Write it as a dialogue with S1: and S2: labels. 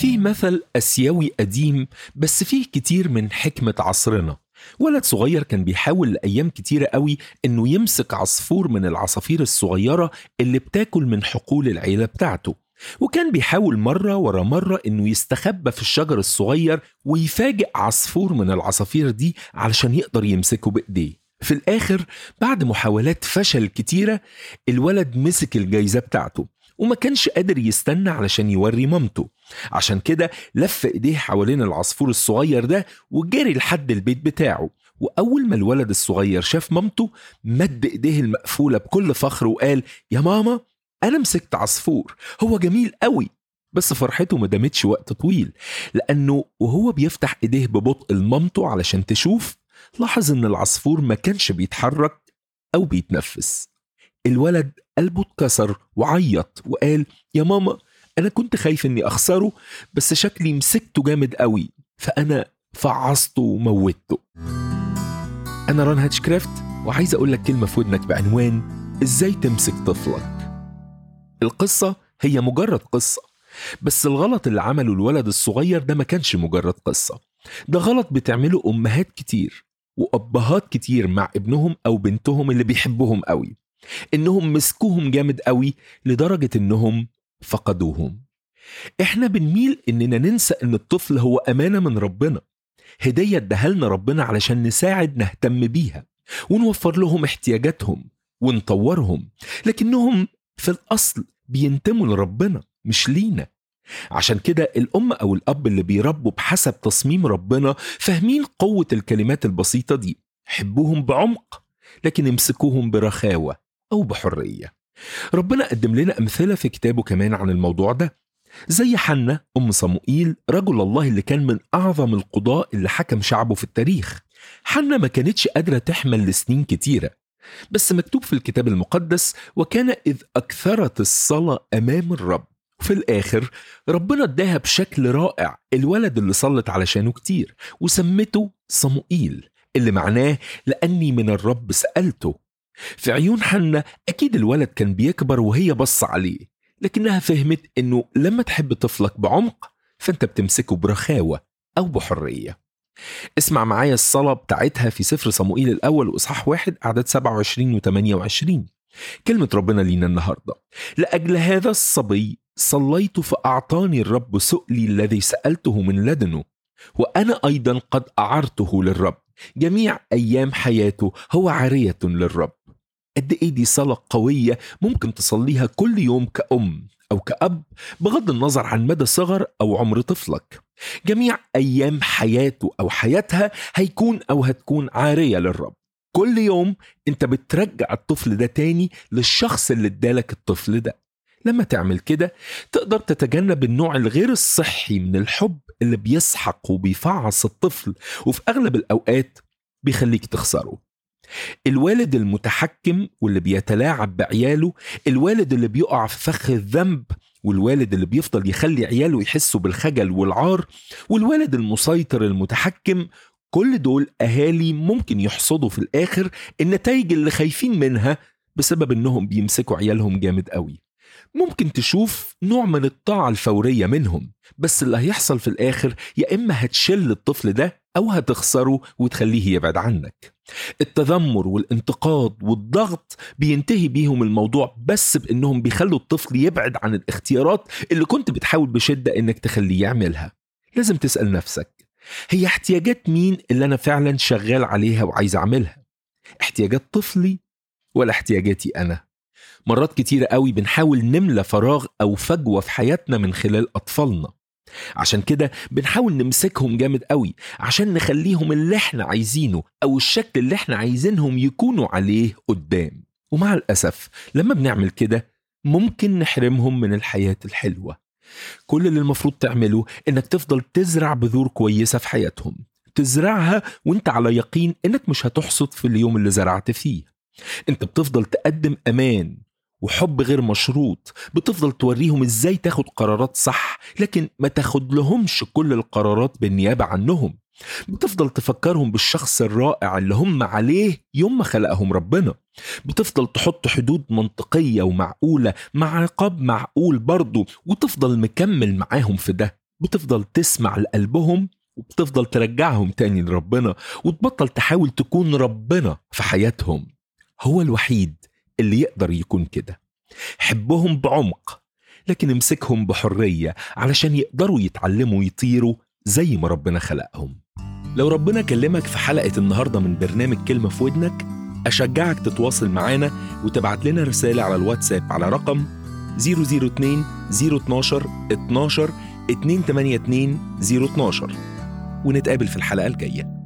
S1: فيه مثل اسيوي قديم بس فيه كتير من حكمه عصرنا ولد صغير كان بيحاول لأيام كتيرة قوي إنه يمسك عصفور من العصافير الصغيرة اللي بتاكل من حقول العيلة بتاعته وكان بيحاول مرة ورا مرة إنه يستخبى في الشجر الصغير ويفاجئ عصفور من العصافير دي علشان يقدر يمسكه بإيديه في الآخر بعد محاولات فشل كتيرة الولد مسك الجايزة بتاعته وما كانش قادر يستنى علشان يوري مامته عشان كده لف ايديه حوالين العصفور الصغير ده وجري لحد البيت بتاعه وأول ما الولد الصغير شاف مامته مد إيديه المقفولة بكل فخر وقال يا ماما أنا مسكت عصفور هو جميل قوي بس فرحته ما دامتش وقت طويل لأنه وهو بيفتح إيديه ببطء لمامته علشان تشوف لاحظ إن العصفور ما كانش بيتحرك أو بيتنفس الولد قلبه اتكسر وعيط وقال يا ماما أنا كنت خايف إني أخسره بس شكلي مسكته جامد قوي فأنا فعصته وموتته أنا ران هاتشكرافت وعايز أقول لك كلمة في ودنك بعنوان إزاي تمسك طفلك القصة هي مجرد قصة بس الغلط اللي عمله الولد الصغير ده ما كانش مجرد قصة ده غلط بتعمله أمهات كتير وأبهات كتير مع ابنهم أو بنتهم اللي بيحبوهم قوي إنهم مسكوهم جامد قوي لدرجة إنهم فقدوهم إحنا بنميل إننا ننسى إن الطفل هو أمانة من ربنا هدية ادهلنا ربنا علشان نساعد نهتم بيها ونوفر لهم احتياجاتهم ونطورهم لكنهم في الأصل بينتموا لربنا مش لينا عشان كده الأم أو الأب اللي بيربوا بحسب تصميم ربنا فاهمين قوة الكلمات البسيطة دي حبوهم بعمق لكن امسكوهم برخاوة أو بحرية ربنا قدم لنا أمثلة في كتابه كمان عن الموضوع ده زي حنة أم صموئيل رجل الله اللي كان من أعظم القضاء اللي حكم شعبه في التاريخ حنة ما كانتش قادرة تحمل لسنين كتيرة بس مكتوب في الكتاب المقدس وكان إذ أكثرت الصلاة أمام الرب وفي الآخر ربنا اداها بشكل رائع الولد اللي صلت علشانه كتير وسمته صموئيل اللي معناه لأني من الرب سألته في عيون حنة أكيد الولد كان بيكبر وهي بص عليه لكنها فهمت إنه لما تحب طفلك بعمق فأنت بتمسكه برخاوة أو بحرية اسمع معايا الصلاة بتاعتها في سفر صموئيل الأول وإصحاح واحد أعداد 27 و 28 كلمة ربنا لينا النهاردة لأجل هذا الصبي صليت فأعطاني الرب سؤلي الذي سألته من لدنه وأنا أيضا قد أعرته للرب جميع أيام حياته هو عارية للرب قد إيه دي صلاة قوية ممكن تصليها كل يوم كأم أو كأب بغض النظر عن مدى صغر أو عمر طفلك جميع أيام حياته أو حياتها هيكون أو هتكون عارية للرب كل يوم انت بترجع الطفل ده تاني للشخص اللي ادالك الطفل ده لما تعمل كده تقدر تتجنب النوع الغير الصحي من الحب اللي بيسحق وبيفعص الطفل وفي أغلب الأوقات بيخليك تخسره الوالد المتحكم واللي بيتلاعب بعياله الوالد اللي بيقع في فخ الذنب والوالد اللي بيفضل يخلي عياله يحسوا بالخجل والعار والوالد المسيطر المتحكم كل دول أهالي ممكن يحصدوا في الآخر النتائج اللي خايفين منها بسبب إنهم بيمسكوا عيالهم جامد قوي ممكن تشوف نوع من الطاعة الفورية منهم بس اللي هيحصل في الآخر يا إما هتشل الطفل ده أو هتخسره وتخليه يبعد عنك التذمر والانتقاد والضغط بينتهي بيهم الموضوع بس بإنهم بيخلوا الطفل يبعد عن الاختيارات اللي كنت بتحاول بشدة إنك تخليه يعملها لازم تسأل نفسك هي احتياجات مين اللي أنا فعلا شغال عليها وعايز أعملها احتياجات طفلي ولا احتياجاتي أنا مرات كتيرة قوي بنحاول نملى فراغ أو فجوة في حياتنا من خلال أطفالنا عشان كده بنحاول نمسكهم جامد قوي عشان نخليهم اللي احنا عايزينه أو الشكل اللي احنا عايزينهم يكونوا عليه قدام ومع الأسف لما بنعمل كده ممكن نحرمهم من الحياة الحلوة كل اللي المفروض تعمله انك تفضل تزرع بذور كويسة في حياتهم تزرعها وانت على يقين انك مش هتحصد في اليوم اللي زرعت فيه انت بتفضل تقدم امان وحب غير مشروط بتفضل توريهم ازاي تاخد قرارات صح لكن ما تاخد لهمش كل القرارات بالنيابة عنهم بتفضل تفكرهم بالشخص الرائع اللي هم عليه يوم ما خلقهم ربنا بتفضل تحط حدود منطقية ومعقولة مع عقاب معقول برضه وتفضل مكمل معاهم في ده بتفضل تسمع لقلبهم وبتفضل ترجعهم تاني لربنا وتبطل تحاول تكون ربنا في حياتهم هو الوحيد اللي يقدر يكون كده حبهم بعمق لكن امسكهم بحرية علشان يقدروا يتعلموا يطيروا زي ما ربنا خلقهم لو ربنا كلمك في حلقة النهاردة من برنامج كلمة في ودنك أشجعك تتواصل معانا وتبعت لنا رسالة على الواتساب على رقم 002 012 12 282 012 ونتقابل في الحلقة الجاية